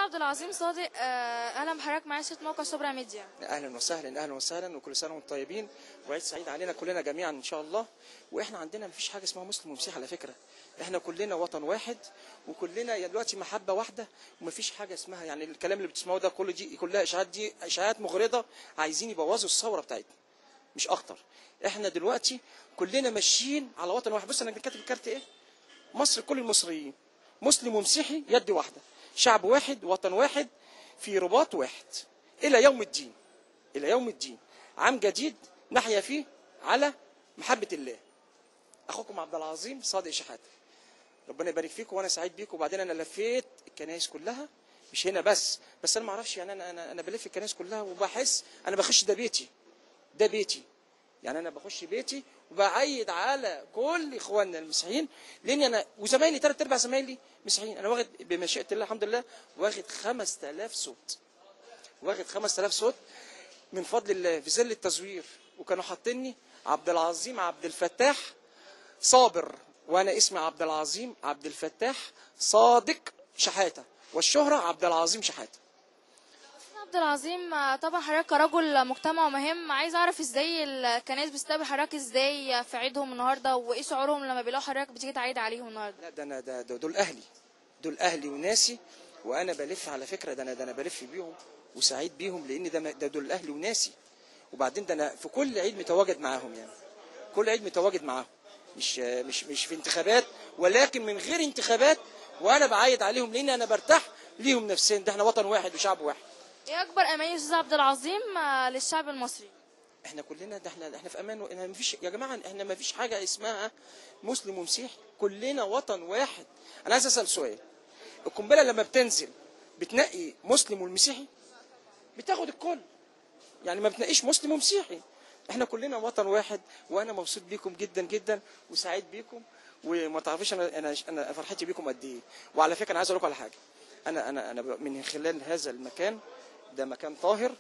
عبد العظيم صادق آه، اهلا بحضرتك معايا شاشة موقع شبرا ميديا اهلا وسهلا اهلا وسهلا وكل سنه وانتم طيبين وعيد سعيد علينا كلنا جميعا ان شاء الله واحنا عندنا مفيش حاجه اسمها مسلم ومسيحي على فكره احنا كلنا وطن واحد وكلنا يا دلوقتي محبه واحده ومفيش حاجه اسمها يعني الكلام اللي بتسمعوه ده كله دي كلها اشاعات دي اشاعات مغرضه عايزين يبوظوا الثوره بتاعتنا مش اكتر احنا دلوقتي كلنا ماشيين على وطن واحد بص انا كاتب الكارت ايه مصر كل المصريين مسلم ومسيحي يد واحده شعب واحد وطن واحد في رباط واحد الى يوم الدين الى يوم الدين عام جديد نحيا فيه على محبه الله اخوكم عبد العظيم صادق شحاته ربنا يبارك فيكم وانا سعيد بيكم وبعدين انا لفيت الكنائس كلها مش هنا بس بس انا ما اعرفش يعني انا انا انا بلف الكنائس كلها وبحس انا بخش ده بيتي ده بيتي يعني انا بخش بيتي وبعيد على كل اخواننا المسيحيين لاني انا وزمايلي ثلاث ارباع زمايلي مسيحيين انا واخد بمشيئه الله الحمد لله واخد 5000 صوت واخد 5000 صوت من فضل الله في ظل التزوير وكانوا حاطيني عبد العظيم عبد الفتاح صابر وانا اسمي عبد العظيم عبد الفتاح صادق شحاته والشهره عبد العظيم شحاته عبد العظيم آه، طبعا حضرتك كرجل مجتمع مهم عايز اعرف ازاي الكنائس بتستقبل حضرتك ازاي في عيدهم النهارده وايه شعورهم لما بيلاقوا حضرتك بتيجي تعيد عليهم النهارده لا ده انا ده, ده دول اهلي دول اهلي وناسي وانا بلف على فكره ده انا ده انا بلف بيهم وسعيد بيهم لان ده ده دول اهلي وناسي وبعدين ده انا في كل عيد متواجد معاهم يعني كل عيد متواجد معاهم مش مش مش في انتخابات ولكن من غير انتخابات وانا بعايد عليهم لان انا برتاح ليهم نفسيا ده احنا وطن واحد وشعب واحد ايه اكبر اماني يا استاذ عبد العظيم آه، للشعب المصري احنا كلنا ده احنا احنا في امان احنا ما فيش يا جماعه احنا ما فيش حاجه اسمها مسلم ومسيحي كلنا وطن واحد انا عايز اسال سؤال القنبله لما بتنزل بتنقي مسلم والمسيحي بتاخد الكل يعني ما بتنقيش مسلم ومسيحي احنا كلنا وطن واحد وانا مبسوط بيكم جدا جدا وسعيد بيكم وما تعرفيش انا انا انا فرحتي بيكم قد ايه وعلى فكره انا عايز اقول لكم على حاجه انا انا انا من خلال هذا المكان ده مكان طاهر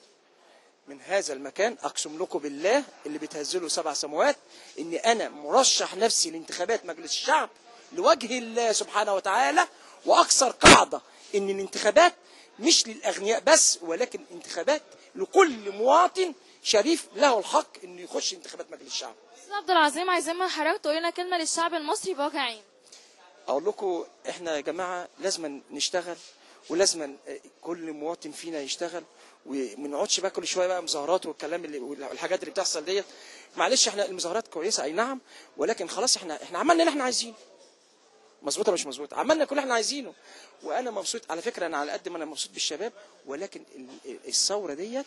من هذا المكان اقسم لكم بالله اللي بتهزله سبع سماوات ان انا مرشح نفسي لانتخابات مجلس الشعب لوجه الله سبحانه وتعالى واكثر قاعده ان الانتخابات مش للاغنياء بس ولكن انتخابات لكل مواطن شريف له الحق انه يخش انتخابات مجلس الشعب استاذ عبد العظيم عايزين من حضرتك تقول لنا كلمه للشعب المصري بواقع عين اقول لكم احنا يا جماعه لازم نشتغل ولازم كل مواطن فينا يشتغل وما نقعدش بقى كل شويه بقى مظاهرات والكلام اللي والحاجات اللي بتحصل ديت معلش احنا المظاهرات كويسه اي نعم ولكن خلاص احنا احنا عملنا اللي احنا عايزينه مظبوط ولا مش مظبوط عملنا كل اللي احنا عايزينه وانا مبسوط على فكره انا على قد ما انا مبسوط بالشباب ولكن ال- الثوره ديت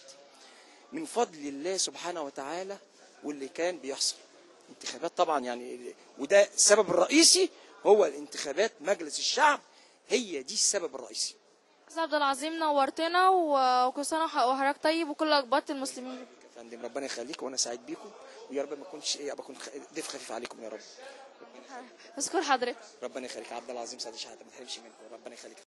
من فضل الله سبحانه وتعالى واللي كان بيحصل انتخابات طبعا يعني وده السبب الرئيسي هو الانتخابات مجلس الشعب هي دي السبب الرئيسي استاذ عبد العظيم نورتنا و- وكل سنه وح- وحضرتك طيب وكل اقباط المسلمين يا فندم ربنا يخليك وانا سعيد بيكم ويا رب ما اكونش ايه ابقى اكون خ- ضيف خفيف عليكم يا رب اشكر حضرتك ربنا يخليك عبد العظيم سعد شحاته ما تحرمش منكم ربنا يخليك